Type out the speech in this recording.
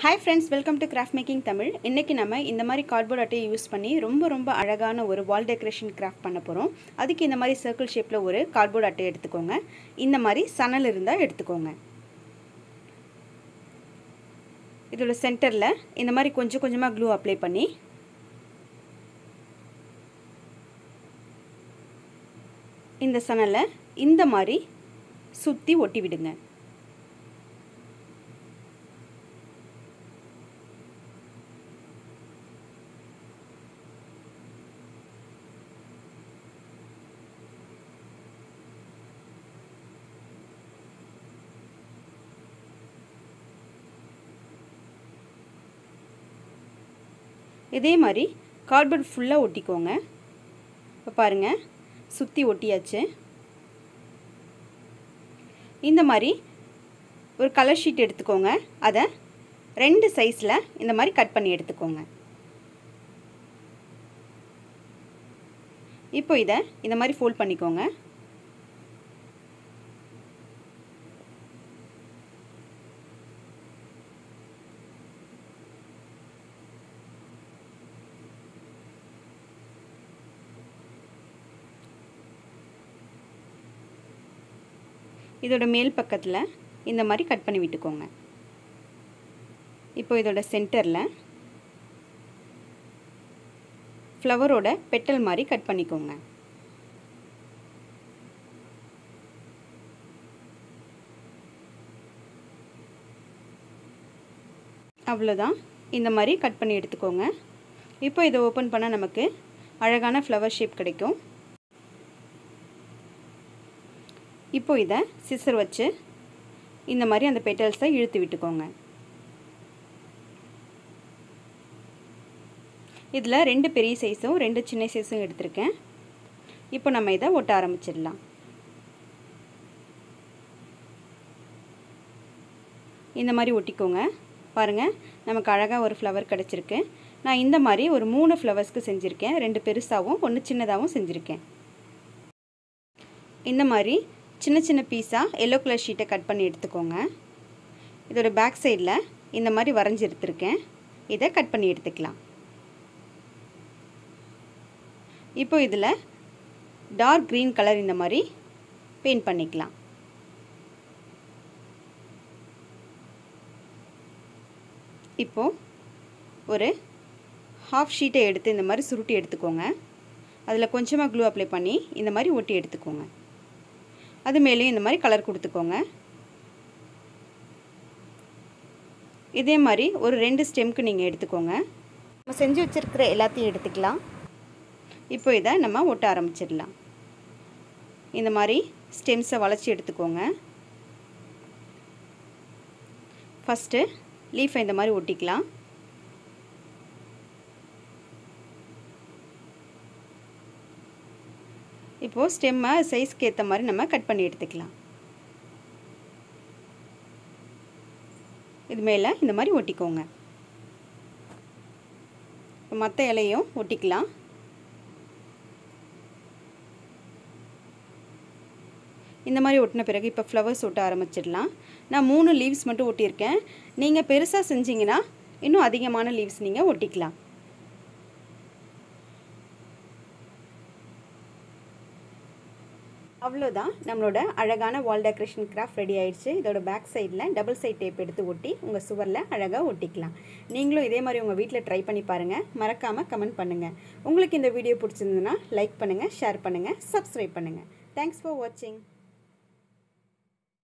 hi friends welcome to craft making Tamil இன்றைக்கி நம்ம இந்த மாதிரி கார்ட்போர்ட் அட்டையை யூஸ் பண்ணி ரொம்ப ரொம்ப அழகான ஒரு வால் டெக்கரேஷன் கிராஃப்ட் பண்ண போகிறோம் அதுக்கு இந்த மாதிரி சர்க்கிள் ஷேப்பில் ஒரு கார்ட்போர்ட் அட்டை எடுத்துக்கோங்க இந்த மாதிரி சணல் இருந்தால் எடுத்துக்கோங்க இதோட சென்டரில் இந்த மாதிரி கொஞ்சம் கொஞ்சமாக க்ளூ அப்ளை பண்ணி இந்த சணலை இந்த மாதிரி சுற்றி ஒட்டி விடுங்க இதே மாதிரி கார்ட்போர்ட் ஃபுல்லாக ஒட்டிக்கோங்க இப்போ பாருங்கள் சுற்றி ஒட்டியாச்சு இந்த மாதிரி ஒரு கலர் ஷீட் எடுத்துக்கோங்க அதை ரெண்டு சைஸில் இந்த மாதிரி கட் பண்ணி எடுத்துக்கோங்க இப்போ இதை இந்த மாதிரி ஃபோல்ட் பண்ணிக்கோங்க இதோட மேல் பக்கத்தில் இந்த மாதிரி கட் பண்ணி விட்டுக்கோங்க இப்போ இதோட சென்டரில் ஃப்ளவரோட பெட்டல் மாதிரி கட் பண்ணிக்கோங்க அவ்வளோதான் இந்த மாதிரி கட் பண்ணி எடுத்துக்கோங்க இப்போ இதை ஓப்பன் பண்ணால் நமக்கு அழகான ஃப்ளவர் ஷேப் கிடைக்கும் இப்போ இதை சிசர் வச்சு இந்த மாதிரி அந்த பெட்டல்ஸை இழுத்து விட்டுக்கோங்க இதில் ரெண்டு பெரிய சைஸும் ரெண்டு சின்ன சைஸும் எடுத்திருக்கேன் இப்போ நம்ம இதை ஒட்ட ஆரம்பிச்சிடலாம் இந்த மாதிரி ஒட்டிக்கோங்க பாருங்கள் நமக்கு அழகாக ஒரு ஃப்ளவர் கிடச்சிருக்கு நான் இந்த மாதிரி ஒரு மூணு ஃப்ளவர்ஸ்க்கு செஞ்சுருக்கேன் ரெண்டு பெருசாகவும் ஒன்று சின்னதாகவும் செஞ்சுருக்கேன் இந்த மாதிரி சின்ன சின்ன பீஸாக எல்லோ கலர் ஷீட்டை கட் பண்ணி எடுத்துக்கோங்க இதோட பேக் சைடில் இந்த மாதிரி வரைஞ்சி எடுத்துருக்கேன் இதை கட் பண்ணி எடுத்துக்கலாம் இப்போ இதில் டார்க் க்ரீன் கலர் இந்த மாதிரி பெயிண்ட் பண்ணிக்கலாம் இப்போது ஒரு ஹாஃப் ஷீட்டை எடுத்து இந்த மாதிரி சுருட்டி எடுத்துக்கோங்க அதில் கொஞ்சமாக க்ளூ அப்ளை பண்ணி இந்த மாதிரி ஒட்டி எடுத்துக்கோங்க அது மேலேயும் இந்த மாதிரி கலர் கொடுத்துக்கோங்க இதே மாதிரி ஒரு ரெண்டு ஸ்டெம்க்கு நீங்கள் எடுத்துக்கோங்க நம்ம செஞ்சு வச்சுருக்கிற எல்லாத்தையும் எடுத்துக்கலாம் இப்போ இதை நம்ம ஒட்ட ஆரம்பிச்சிடலாம் இந்த மாதிரி ஸ்டெம்ஸை வளைச்சி எடுத்துக்கோங்க ஃபஸ்ட்டு லீஃபை இந்த மாதிரி ஒட்டிக்கலாம் இப்போது ஸ்டெம்மை சைஸ்க்கு ஏற்ற மாதிரி நம்ம கட் பண்ணி எடுத்துக்கலாம் இது மேலே இந்த மாதிரி ஒட்டிக்கோங்க இப்போ மற்ற இலையும் ஒட்டிக்கலாம் இந்த மாதிரி ஒட்டின பிறகு இப்போ ஃப்ளவர்ஸ் ஒட்ட ஆரம்பிச்சிடலாம் நான் மூணு லீவ்ஸ் மட்டும் ஒட்டியிருக்கேன் நீங்கள் பெருசாக செஞ்சிங்கன்னா இன்னும் அதிகமான லீவ்ஸ் நீங்கள் ஒட்டிக்கலாம் அவ்வளோதான் நம்மளோட அழகான வால் டெக்கரேஷன் கிராஃப்ட் ரெடி ஆயிடுச்சு இதோட பேக் சைடில் டபுள் சைட் டேப் எடுத்து ஒட்டி உங்கள் சுவரில் அழகாக ஒட்டிக்கலாம் நீங்களும் இதே மாதிரி உங்கள் வீட்டில் ட்ரை பண்ணி பாருங்கள் மறக்காமல் கமெண்ட் பண்ணுங்கள் உங்களுக்கு இந்த வீடியோ பிடிச்சிருந்ததுன்னா லைக் பண்ணுங்கள் ஷேர் பண்ணுங்கள் சப்ஸ்கிரைப் பண்ணுங்கள் தேங்க்ஸ் ஃபார் வாட்சிங்